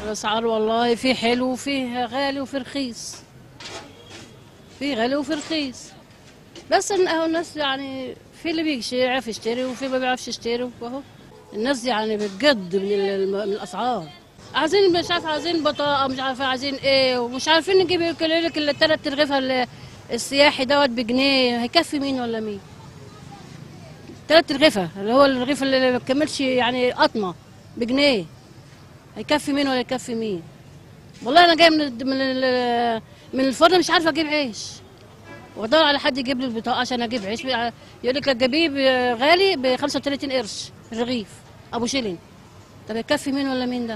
الاسعار والله في حلو وفيه غالي وفي رخيص في غالي وفي رخيص بس إن اهو الناس يعني في اللي بيعرف يشتري وفي ما بيعرفش يشتري وهو الناس يعني بتجد من, ال- من الاسعار عايزين مش عارف عايزين بطاقه مش عارفه عايزين ايه ومش عارفين نجيب يقول لك الثلاث رغيف ال- السياحي دوت بجنيه هيكفي مين ولا مين ثلاث رغيفه اللي هو الرغيف اللي ما بيكملش يعني قطمه بجنيه هيكفي مين ولا يكفي مين والله انا جاي من ال- من ال- من الفرن مش عارفه اجيب عيش وادور على حد يجيب لي البطاقه عشان اجيب عيش يقول لك تجيبيه ب- غالي ب 35 قرش الرغيف ابو شيلين طب يكفي مين ولا مين ده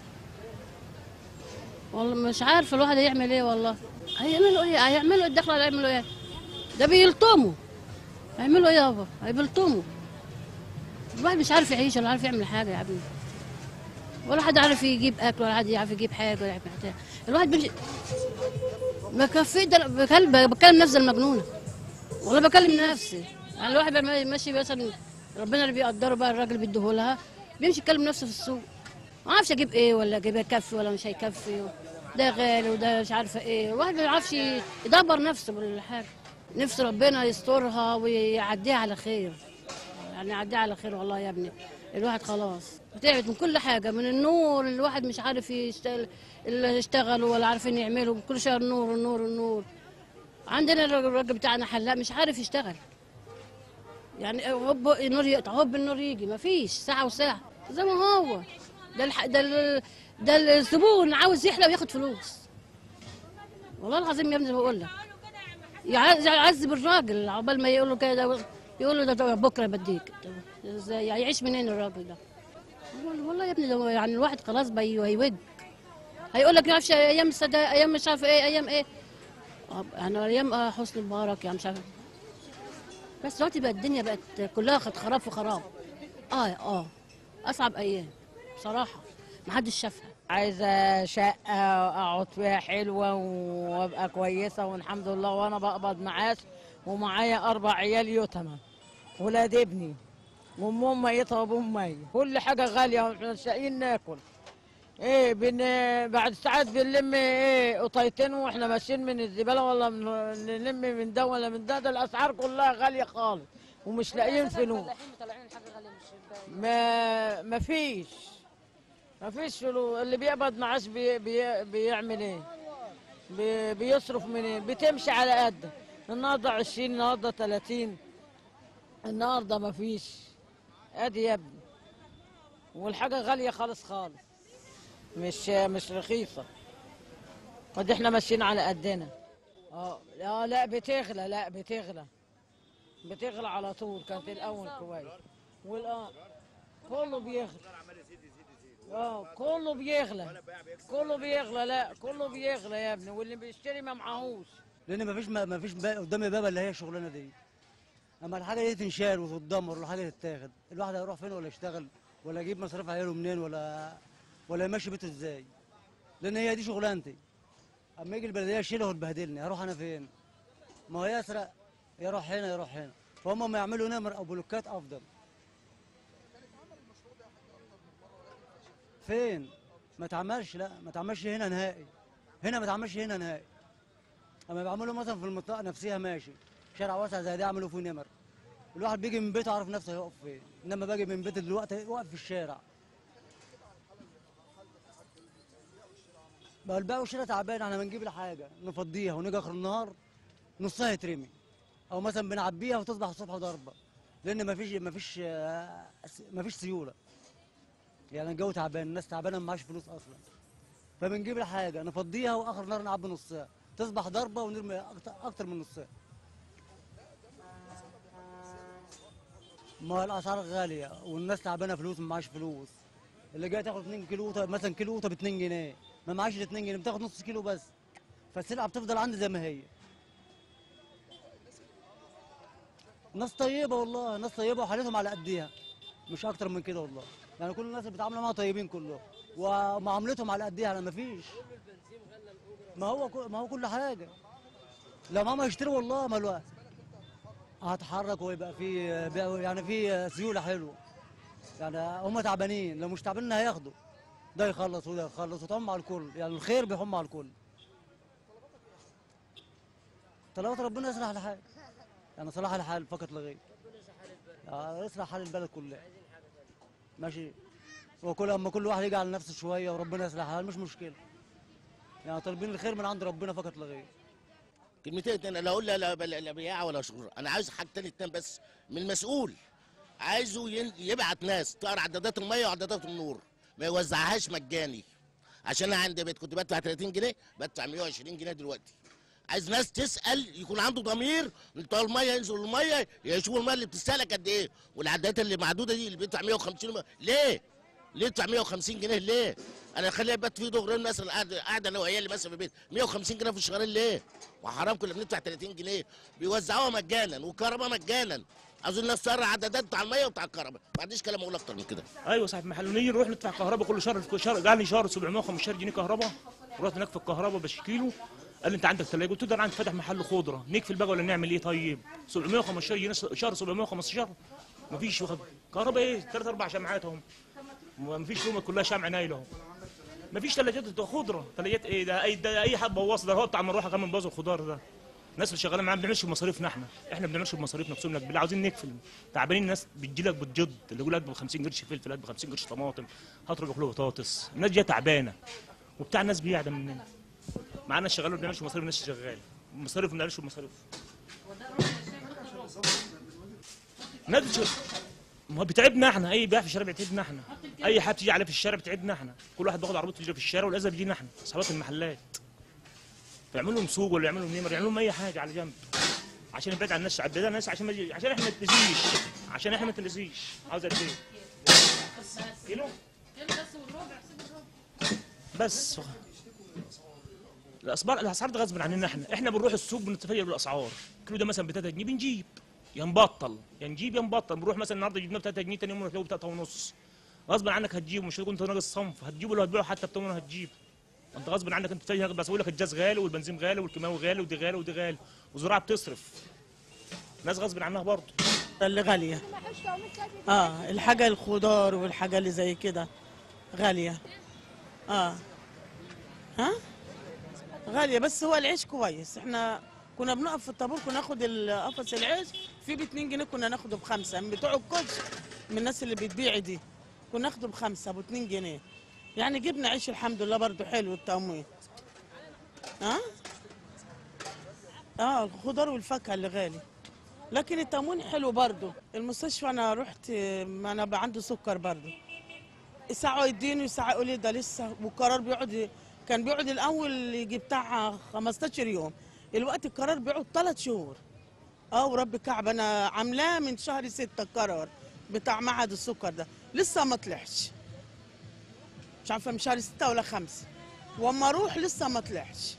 والله مش عارف الواحد هيعمل ايه والله هيعملوا ايه هيعملوا الدخل ولا هيعملوا ايه ده بيلطموا هيعملوا ايه يابا هيبلطموا الواحد مش عارف يعيش ولا عارف يعمل حاجه يا حبيبي ولا حد عارف يجيب اكل ولا حد يعرف يجيب حاجه ولا يعرف حاجه الواحد بيمشي ما كفي ده بكلم بكلم نفسي المجنونه والله بكلم نفسي يعني الواحد بقى ماشي مثلا ربنا اللي بيقدره بقى الراجل بيديه لها بيمشي يكلم نفسه في السوق ما اعرفش اجيب ايه ولا اجيب يكفي ولا مش هيكفي ده غالي وده مش عارفه ايه الواحد ما بيعرفش يدبر نفسه بالحاجه نفس ربنا يسترها ويعديها على خير يعني يعديها على خير والله يا ابني الواحد خلاص تعبت من كل حاجه من النور الواحد مش عارف يشتغل اللي يشتغلوا ولا عارفين يعملوا كل شهر نور النور النور عندنا الراجل الراجل بتاعنا حلاق مش عارف يشتغل يعني هوب النور يقطع هوب النور يجي ما فيش ساعه وساعه زي ما هو ده الح... ده ال... ده الزبون عاوز يحلى وياخد فلوس والله العظيم يا ابني بقول لك يعز- يعذب الراجل عقبال ما يقول له كده يقول له ده- ده بكره بديك طب ازاي يعيش منين الراجل ده والله- والله يا ابني ده يعني الواحد خلاص بي- هيود هيقول لك نعرفش ايام السادات ايام مش عارف ايه ايام ايه آه، يعني ايام آه، حسني مبارك يعني مش عارف بس دلوقتي بقى الدنيا بقت كلها خد خراب في خراب اه اه اصعب ايام بصراحه محدش شافها عايزة شقة أقعد فيها حلوة وأبقى كويسة والحمد لله وأنا بقبض معاش ومعايا أربع عيال يتامى ولاد ابني وأمهم ميتة وأبوهم ميت كل حاجة غالية وإحنا مش لاقيين ناكل إيه بن بعد ساعات بنلم إيه قطيتين وإحنا ماشيين من الزبالة ولا من نلم من ده ولا من ده ده الأسعار كلها غالية خالص ومش لاقيين فلوس ما ما فيش ما فيش فلوس اللي بيقبض معاش بي بي بيعمل ايه بي بيصرف منين بتمشي على قد النهارده 20 النهارده 30 النهارده ما فيش ادي يا ابني والحاجه غاليه خالص خالص مش مش رخيصه ودي احنا ماشيين على قدنا اه لا لا بتغلى لا بتغلى بتغلى على طول كانت الاول كويس والان كله بيغلى اه كله بيغلى كله بيغلى لا كله بيغلى يا ابني واللي بيشتري ما معهوش لان مفيش مفيش بقى قدامي بابا اللي هي الشغلانه دي اما الحاجه دي تنشال وتتدمر والحاجه تتاخد الواحد هيروح فين ولا يشتغل ولا يجيب مصاريف عياله منين ولا ولا يمشي بيته ازاي لان هي دي شغلانتي اما يجي البلديه يشيلها وتبهدلني هروح انا فين ما هو يسرق يروح هنا يروح هنا فهم ما يعملوا نمر او بلوكات افضل فين ما تعملش لا ما تعملش هنا نهائي هنا ما تعملش هنا نهائي اما بيعملوا مثلا في المنطقه نفسها ماشي شارع واسع زي ده يعملوا فيه نمر الواحد بيجي من بيته عارف نفسه هيقف فين انما باجي من بيتي دلوقتي واقف في الشارع بقى البيع والشراء تعبان احنا بنجيب الحاجه نفضيها ونيجي اخر النهار نصها يترمي او مثلا بنعبيها وتصبح الصبح ضربه لان مفيش مفيش آه، مفيش سيوله يعني الجو تعبان الناس تعبانه ما معاش فلوس اصلا فبنجيب الحاجه نفضيها واخر النهار نعبي نصها تصبح ضربه ونرمي اكتر, أكتر من نصها ما الاسعار غاليه والناس تعبانه فلوس ما معاش فلوس اللي جاي تاخد 2 كيلو قوطة- مثلا كيلو قوطه ب 2 جنيه ما معاش ال 2 جنيه بتاخد نص كيلو بس فالسلعه بتفضل عندي زي ما هي ناس طيبه والله ناس طيبه وحالتهم على قديها مش اكتر من كده والله يعني كل الناس اللي بيتعاملوا معاها طيبين كلهم ومعاملتهم على قديها انا ما فيش ما هو كل- ما هو كل حاجه لو ماما يشتروا والله ما الوقت هتحرك ويبقى في يعني في سيوله حلوه يعني هم تعبانين لو مش تعبانين هياخدوا ده يخلص وده يخلص وتحم على الكل يعني الخير بيحم على الكل طلبات ربنا يصلح الحال يعني صلاح الحال فقط لا غير يعني يصلح حال البلد كلها ماشي وكل اما كل واحد يجي على نفسه شويه وربنا يصلح الحال مش مشكله يعني طالبين الخير من عند ربنا فقط لا غير كلمتين اتنين لا اقول لا لا لا- لا بياعه ولا شغل انا عايز حاجتين اتنين بس من المسؤول عايزه ين- يبعت ناس تقرا عدادات الميه وعدادات النور ما يوزعهاش مجاني عشان انا عندي بيت كنت بدفع 30 جنيه بدفع 120 جنيه دلوقتي عايز ناس تسال يكون عنده ضمير بتوع الميه ينزلوا الميه يشوفوا الميه اللي بتستهلك قد ايه والعدادات اللي معدوده دي اللي بيدفع 150 م- ليه؟ ليه تدفع 150 جنيه ليه؟ انا اخليها بات في دغرين مثلا قاعده قاعده انا وعيالي مثلا في البيت 150 جنيه في الشهرين ليه؟ وحرام كنا بندفع 30 جنيه بيوزعوها مجانا والكهرباء مجانا عاوزين الناس تقرا عدادات بتاع الميه وبتاع الكهرباء ما عنديش كلام اقول اكتر من كده ايوه صاحب محل ونيجي نروح ندفع كهرباء كل شهر كل شهر جالي شهر 715 جنيه كهرباء رحت هناك في الكهرباء بشكي له قال لي انت عندك ثلاجه قلت له ده انا عندي فاتح محل خضره نقفل بقى ولا نعمل ايه طيب 715 جنيه شهر 715 مفيش واخد كهرباء ايه ثلاث اربع شمعات اهم مفيش رومه كلها شمع نايل اهو مفيش ثلاجات ده خضره ثلاجات ايه ده اي ده اي حد بوظ ده هو بتاع المروحه كمان بوظ الخضار ده الناس اللي شغاله معانا ما بنعملش بمصاريفنا احنا احنا ما بنعملش بمصاريف نفسهم لك بالله عاوزين نقفل تعبانين الناس بتجي لك بتجد اللي يقول لك ب 50 قرش فلفل هات ب 50 قرش طماطم هات ربع كيلو بطاطس الناس دي تعبانه وبتاع الناس بيعدم مننا معانا شغال ما بنعملش مصاريف الناس شغال مصاريف ما بنعملش مصاريف الناس بتش- ما هو بتعبنا احنا اي بيع في الشارع بيتعبنا احنا اي حد تيجي عليه في الشارع بتعبنا احنا كل واحد بياخد عربيته يجري في الشارع والاذى بيجينا احنا اصحابات المحلات فيعملوا لهم سوق ولا يعملوا لهم نمر يعملوا لهم اي حاجه على جنب عشان نبعد عن الناس بعد عن الناس عشان ما يجي- عشان احنا ما نتنسيش عشان احنا ما نتنسيش عاوز قد ايه؟ كيلو بس الاسعار الاسعار ده غصب عننا احنا احنا بنروح السوق بنتفاجئ بالاسعار كيلو ده مثلا ب 3 جنيه بنجيب يا نبطل يا نجيب يا نبطل بنروح مثلا النهارده جبناه ب 3 جنيه تاني يوم نروح ب 3 ونص غصب عنك هتجيبه مش هتكون انت ناقص صنف هتجيبه لو هتبيعه حتى ب 8 هتجيب انت غصب عنك انت بتتفاجئ بس اقول لك الجاز غالي والبنزين غالي والكيماوي غالي ودي غالي ودي غالي والزراعه بتصرف ناس غصب عنها برضه اللي غالية اه الحاجة الخضار والحاجة اللي زي كده غالية اه ها غالية بس هو العيش كويس احنا كنا بنقف في الطابور كنا ناخد ال- قفص العيش في ب 2 جنيه كنا ناخده بخمسة من بتوع الكوتش من الناس اللي بتبيع دي كنا ناخده بخمسة ب 2 جنيه يعني جبنا عيش الحمد لله برضو حلو التموين ها اه الخضار والفاكهة اللي غالي لكن التموين حلو برضه المستشفى انا رحت ما انا بقى عندي سكر برضه ساعة يديني وساعة يقول لي ده لسه والقرار بيقعد كان بيقعد الاول يجي بتاع 15 يوم الوقت القرار بيقعد ثلاث شهور اه ورب كعب انا عاملاه من شهر ستة القرار بتاع معهد السكر ده لسه ما طلعش مش عارفه من شهر ستة ولا خمسة واما اروح لسه ما طلعش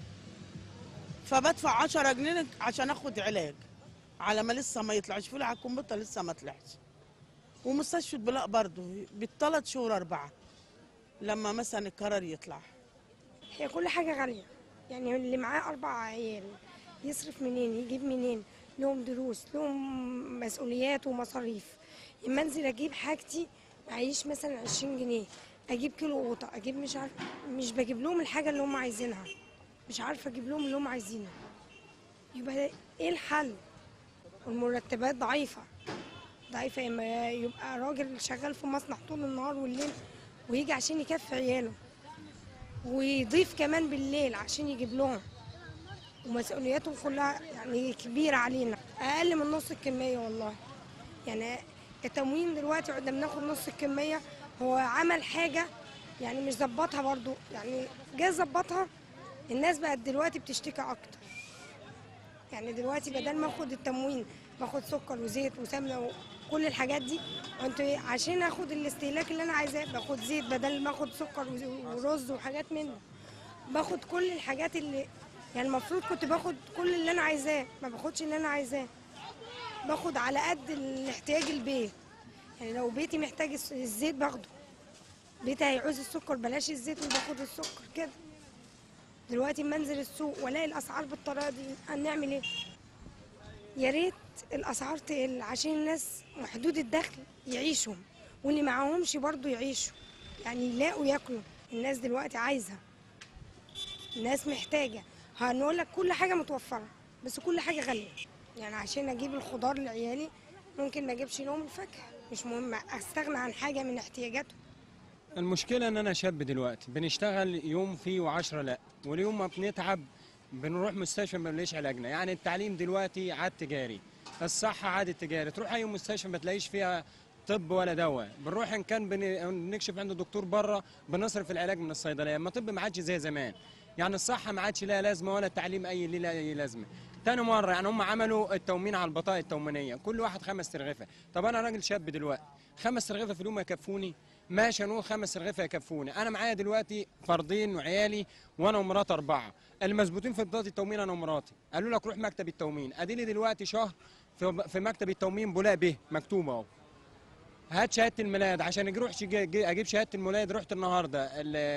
فبدفع 10 جنيه عشان اخد علاج على ما لسه ما يطلعش فولي على الكمبيوتر لسه ما طلعش ومستشفى بلاء برضه بالثلاث شهور اربعه لما مثلا القرار يطلع هي كل حاجة غالية يعني اللي معاه أربع عيال يصرف منين يجيب منين لهم دروس لهم مسؤوليات ومصاريف اما انزل اجيب حاجتي معيش مثلا 20 جنيه اجيب كيلو قوطه اجيب مش عارف مش بجيب لهم الحاجه اللي هم عايزينها مش عارفه اجيب لهم اللي هم عايزينه يبقى ايه الحل والمرتبات ضعيفه ضعيفه اما يبقى راجل شغال في مصنع طول النهار والليل ويجي عشان يكفي عياله ويضيف كمان بالليل عشان يجيب لهم ومسؤولياتهم كلها يعني كبيرة علينا أقل من نص الكمية والله يعني التموين دلوقتي قعدنا بناخد نص الكمية هو عمل حاجة يعني مش ظبطها برضو يعني جه ظبطها الناس بقت دلوقتي بتشتكي أكتر يعني دلوقتي بدل ما اخد التموين باخد سكر وزيت وسمنه وكل الحاجات دي وانت عشان اخد الاستهلاك اللي انا عايزاه باخد زيت بدل ما اخد سكر وز- ورز وحاجات من ده باخد كل الحاجات اللي يعني المفروض كنت باخد كل اللي انا عايزاه ما باخدش اللي انا عايزاه باخد على قد الاحتياج البيت يعني لو بيتي محتاج الس- الزيت باخده بيتي هيعوز السكر بلاش الزيت وباخد السكر كده دلوقتي اما انزل السوق والاقي الاسعار بالطريقه دي هنعمل ايه يا ريت الاسعار تقل عشان الناس محدود الدخل يعيشوا واللي معاهمش برضو يعيشوا يعني يلاقوا ياكلوا الناس دلوقتي عايزه الناس محتاجه هنقول لك كل حاجه متوفره بس كل حاجه غاليه يعني عشان اجيب الخضار لعيالي ممكن ما اجيبش لهم الفاكهه مش مهم استغنى عن حاجه من احتياجاتهم المشكلة إن أنا شاب دلوقتي بنشتغل يوم فيه وعشرة لأ واليوم ما بنتعب بنروح مستشفى ما بنلاقيش علاجنا يعني التعليم دلوقتي عاد تجاري الصحة عاد تجاري تروح أي مستشفى ما تلاقيش فيها طب ولا دواء بنروح إن كان بن- بنكشف عند دكتور بره بنصرف العلاج من الصيدلية ما طب ما عادش زي زمان يعني الصحة ما عادش لها لازمة ولا التعليم أي ليه أي لازمة تاني مرة يعني هم عملوا التومين على البطاقة التومينية كل واحد خمس ترغيفة طب أنا راجل شاب دلوقتي خمس ترغيفة في اليوم يكفوني ماشي نقول خمس ترغيفة يكفوني أنا معايا دلوقتي فردين وعيالي وأنا ومراتي أربعة المثبوتين في بطاقة التومين أنا ومراتي قالوا لك روح مكتب التومين أديني دلوقتي شهر في في مكتب التومين بولاق به مكتوب أهو هات شهاده الميلاد عشان اجي اروح شج- جي- اجيب شهاده الميلاد رحت النهارده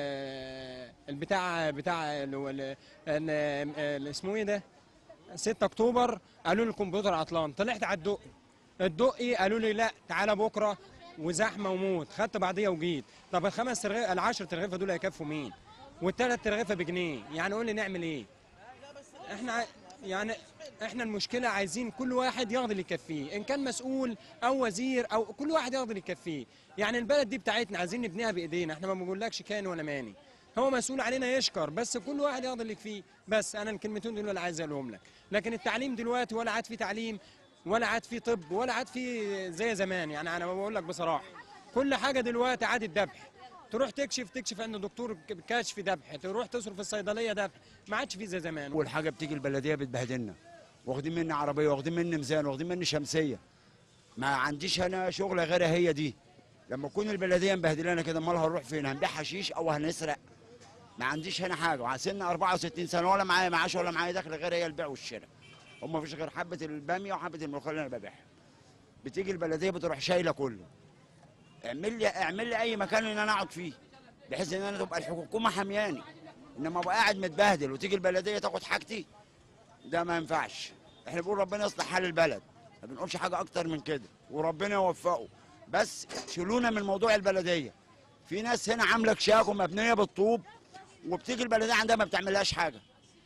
ال- البتاع بتاع ال- ال- ال- ال- اسمه ايه ده 6 اكتوبر قالوا لي الكمبيوتر عطلان طلعت على الدقي الدقي قالوا لي لا تعالى بكره وزحمه وموت خدت بعديه وجيت طب الخمس ترغيف العشر ترغيفه دول هيكفوا مين والثلاث ترغيفه بجنيه يعني قول لي نعمل ايه احنا ع- يعني احنا المشكله عايزين كل واحد ياخد اللي يكفيه ان كان مسؤول او وزير او كل واحد ياخد اللي يكفيه يعني البلد دي بتاعتنا عايزين نبنيها بايدينا احنا ما بنقولكش كان ولا ماني هو مسؤول علينا يشكر بس كل واحد ياخد اللي يكفيه بس انا الكلمتين دول اللي عايز اقولهم لك لكن التعليم دلوقتي ولا عاد في تعليم ولا عاد في طب ولا عاد في زي زمان يعني انا بقول لك بصراحه كل حاجه دلوقتي عاد ذبح تروح تكشف تكشف عند دكتور ك- كشف ذبح تروح تصرف في الصيدليه ذبح ما عادش في زي زمان اول حاجه بتيجي البلديه بتبهدلنا واخدين مني عربيه واخدين مني ميزان واخدين مني شمسيه ما عنديش انا شغله غيرها هي دي لما تكون البلديه مبهدلانا كده امال هنروح فين هنبيع حشيش او هنسرق ما عنديش هنا حاجه وسن 64 سنه ولا معايا معاش ولا معايا دخل غير هي البيع والشراء هم مفيش غير حبه الباميه وحبه الملوخيه اللي انا ببيعها بتيجي البلديه بتروح شايله كله اعمل لي اعمل لي اي مكان ان انا اقعد فيه بحيث ان انا تبقى الحكومه حمياني انما ابقى قاعد متبهدل وتيجي البلديه تاخد حاجتي ده ما ينفعش احنا بنقول ربنا يصلح حال البلد ما بنقولش حاجه اكتر من كده وربنا يوفقه بس شيلونا من موضوع البلديه في ناس هنا عامله كشاك ومبنيه بالطوب وبتيجي البلديه عندها ما بتعملهاش حاجه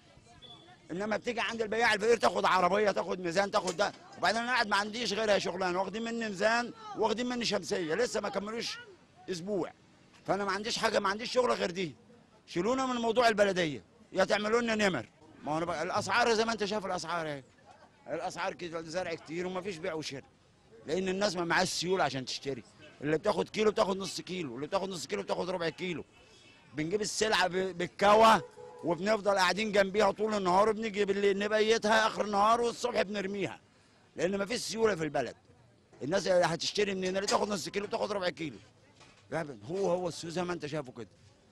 انما بتيجي عند البياع الفقير تاخد عربيه تاخد ميزان تاخد ده وبعدين انا قاعد ما عنديش غيرها شغلانه واخدين مني ميزان واخدين مني شمسيه لسه ما كملوش اسبوع فانا ما عنديش حاجه ما عنديش شغله غير دي شيلونا من موضوع البلديه يا تعملوا لنا نمر ما هو أنا بقى الاسعار زي ما انت شايف الاسعار اهي الاسعار كده زرع كتير وما فيش بيع وشراء لان الناس ما معاش سيوله عشان تشتري اللي بتاخد كيلو بتاخد نص كيلو اللي بتاخد نص كيلو بتاخد ربع كيلو بنجيب السلعه ب- بالكوى وبنفضل قاعدين جنبيها طول النهار وبنيجي بالليل نبيتها اخر النهار والصبح بنرميها لان ما فيش سيوله في البلد الناس هتشتري منين اللي تاخد نص كيلو بتاخد ربع كيلو فعلا هو هو السوق زي ما انت شايفه كده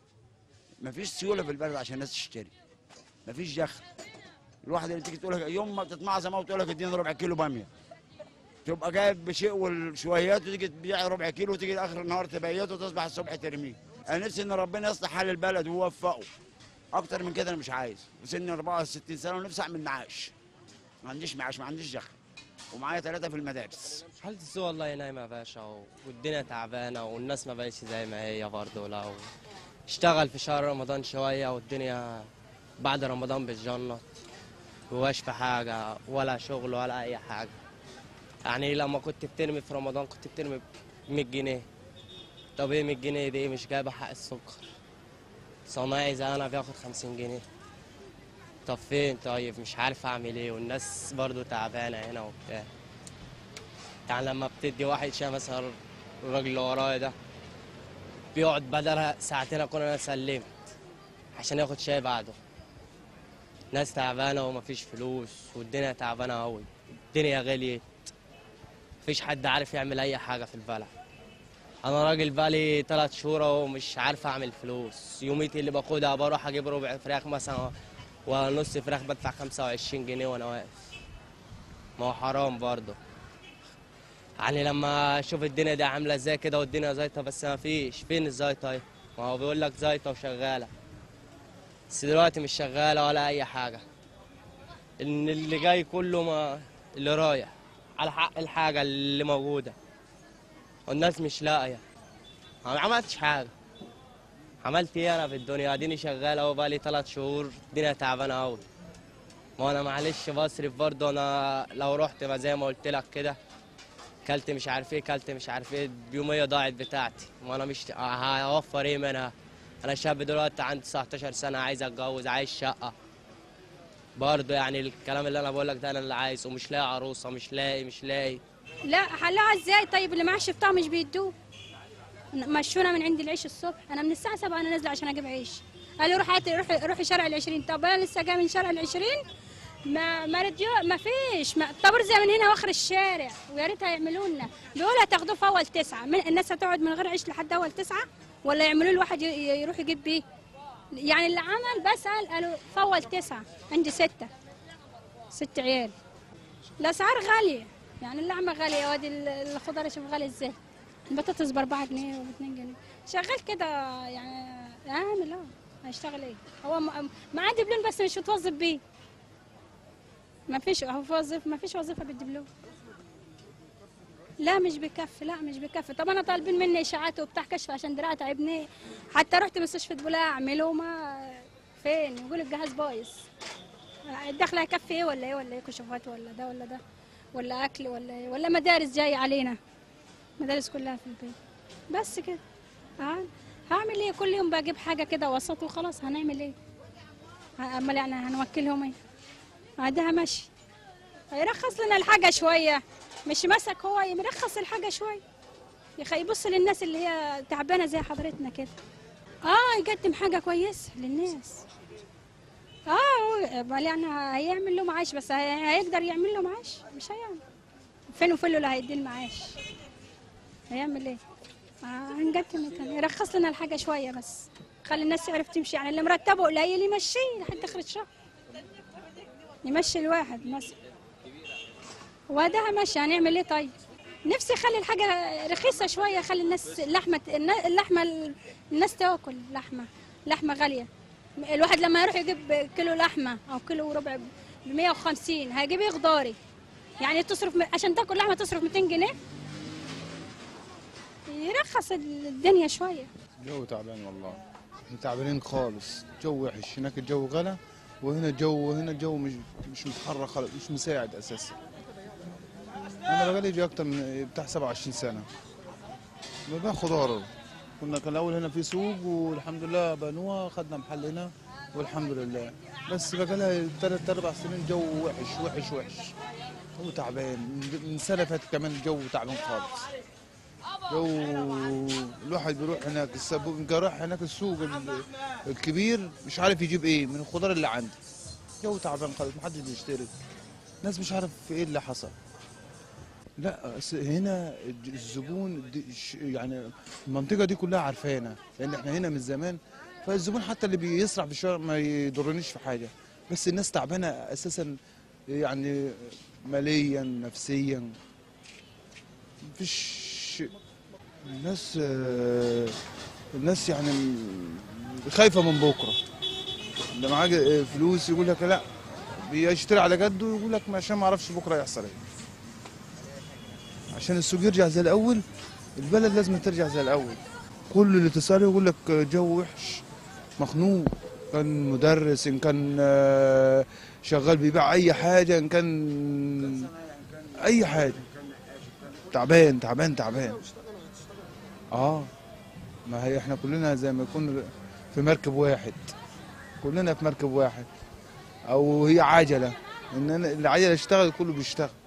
مفيش سيوله في البلد عشان الناس تشتري مفيش دخل الواحد اللي تيجي تقول لك يوم ما بتتمعظم او تقول لك اديني ربع كيلو باميه تبقى جايب بشيء والشويات وتيجي تبيع ربع كيلو وتيجي اخر النهار تبيته وتصبح الصبح ترميه انا نفسي ان ربنا يصلح حال البلد ويوفقه اكتر من كده انا مش عايز وسني 64 سنه ونفسي اعمل معاش ما عنديش معاش ما عنديش دخل ومعايا ثلاثه في المدارس حالة السوق والله نايمة يا باشا و- والدنيا تعبانة والناس ما بقتش زي ما هي برضه لو اشتغل في شهر رمضان شوية والدنيا بعد رمضان بتجنط مبقاش في حاجة ولا شغل ولا أي حاجة يعني لما كنت بترمي في رمضان كنت بترمي ب 100 جنيه طب ايه 100 جنيه دي مش جايبة حق السكر صنايعي زي أنا بياخد 50 جنيه طب فين طيب مش عارف أعمل ايه والناس برضه تعبانة هنا وبتاع يعني لما بتدي واحد شاي مثلا الراجل اللي ورايا ده بيقعد بدلها ساعتين اكون انا سلمت عشان ياخد شاي بعده ناس تعبانه ومفيش فلوس والدنيا تعبانه قوي الدنيا غليت مفيش حد عارف يعمل اي حاجه في البلد انا راجل بقالي ثلاث شهور ومش عارف اعمل فلوس يوميتي اللي باخدها بروح اجيب ربع فراخ مثلا ونص فراخ بدفع 25 جنيه وانا واقف ما هو حرام برضه يعني لما اشوف الدنيا دي عامله ازاي كده والدنيا زيطه بس ما فيش فين الزيطه اهي ما هو بيقول لك زيطه وشغاله بس دلوقتي مش شغاله ولا اي حاجه ان اللي جاي كله ما اللي رايح على حق الحاجه اللي موجوده والناس مش لاقيه أنا ما عملتش حاجه عملت ايه انا في الدنيا اديني شغال اهو بقالي ثلاث شهور الدنيا تعبانه قوي ما انا معلش بصرف برضه انا لو رحت ما زي ما قلت لك كده كلت مش عارف ايه كلت مش عارف ايه اليوميه ضاعت بتاعتي ما انا مش هوفر ايه منها انا شاب دلوقتي عندي 19 سنه عايز اتجوز عايز شقه برضه يعني الكلام اللي انا بقول لك ده انا اللي عايزه ومش لاقي عروسه مش لاقي مش لاقي لا حلها ازاي طيب اللي معاه شفتها مش بيدوه مشونا من عند العيش الصبح انا من الساعه 7 انا نازله عشان اجيب عيش قالوا روح هاتي روحي روحي شارع العشرين طب انا لسه جايه من شارع العشرين ما ما رضيو ما فيش ما طابور زي من هنا واخر الشارع ويا ريت هيعملوا لنا بيقولوا هتاخدوه في اول تسعه من الناس هتقعد من غير عيش لحد اول تسعه ولا يعملوا له واحد ي- ي- يروح يجيب بيه يعني اللي عمل بسال قالوا في اول تسعه عندي سته ست عيال الاسعار غاليه يعني اللحمه غاليه وادي ال- الخضار شوف غالي ازاي البطاطس ب 4 جنيه وب 2 جنيه شغال كده يعني عامل اه هيشتغل ايه هو م- معاه دبلون بس مش متوظف بيه ما فيش هو وظيفه ما فيش وظيفه بالدبلون لا مش بكفي لا مش بكفي طب انا طالبين مني اشاعات وبتاع كشف عشان دراعي تعبني حتى رحت مستشفى بولاق اعمله ما فين يقول الجهاز بايظ الدخل هيكفي ايه ولا ايه ولا ايه كشوفات ولا ده ولا ده ولا اكل ولا ايه ولا مدارس جايه علينا مدارس كلها في البيت بس كده ها هعمل ايه كل يوم بجيب حاجه كده وسط وخلاص هنعمل ايه ه- امال يعني هنوكلهم ايه عادها ماشي يرخص لنا الحاجه شويه مش مسك هو يرخص الحاجه شويه يخ- يبص للناس اللي هي تعبانه زي حضرتنا كده اه يقدم حاجه كويسه للناس اه هو امال يعني هيعمل له معاش بس هي- هيقدر يعمل له معاش مش هيعمل فين وفين اللي هيدي المعاش هيعمل ايه آه هنقدم تاني يرخص لنا الحاجه شويه بس خلي الناس تعرف تمشي يعني اللي مرتبه قليل يمشيه لحد اخر الشهر يمشي الواحد مثلا وده ماشي هنعمل ايه طيب نفسي اخلي الحاجه رخيصه شويه اخلي الناس اللحمه اللحمه الناس تاكل لحمه لحمه غاليه الواحد لما يروح يجيب كيلو لحمه او كيلو وربع ب 150 هيجيب ايه خضاري يعني تصرف م- عشان تاكل لحمه تصرف 200 جنيه يرخص الدنيا شويه جو تعبان والله احنا تعبانين خالص جو وحش هناك الجو غلا وهنا الجو هنا الجو مش مش متحرك خالص مش مساعد اساسا انا بقالي يجي اكتر من بتاع 27 سنه ببيع خضار كنا كان الاول هنا في سوق والحمد لله بنوها خدنا محل هنا والحمد لله بس بقى لها ثلاث اربع سنين جو وحش وحش وحش جو تعبان من من سنه فاتت كمان الجو تعبان خالص جو الواحد بيروح هناك السبوب يمكن راح هناك السوق ال- الكبير مش عارف يجيب ايه من الخضار اللي عنده جو تعبان خالص محدش بيشتري الناس مش عارف ايه اللي حصل لا أس- هنا الج- الزبون دي- ش- يعني المنطقه دي كلها عارفانا لان احنا هنا من زمان فالزبون حتى اللي بيسرح في الشارع ما يضرنيش في حاجه بس الناس تعبانه اساسا يعني ماليا نفسيا مفيش الناس آه، الناس يعني م- خايفه من بكره اللي معاه فلوس يقول لك لا بيشتري على جده ويقول لك عشان ما اعرفش بكره يحصل ايه عشان السوق يرجع زي الاول البلد لازم ترجع زي الاول كل اللي تساله يقول لك جو وحش مخنوق كان مدرس ان كان آه، شغال بيبيع اي حاجه ان كان اي حاجه تعبان تعبان تعبان اه ما هي احنا كلنا زي ما يكون في مركب واحد كلنا في مركب واحد او هي عجله ان أنا- العجله اشتغل كله بيشتغل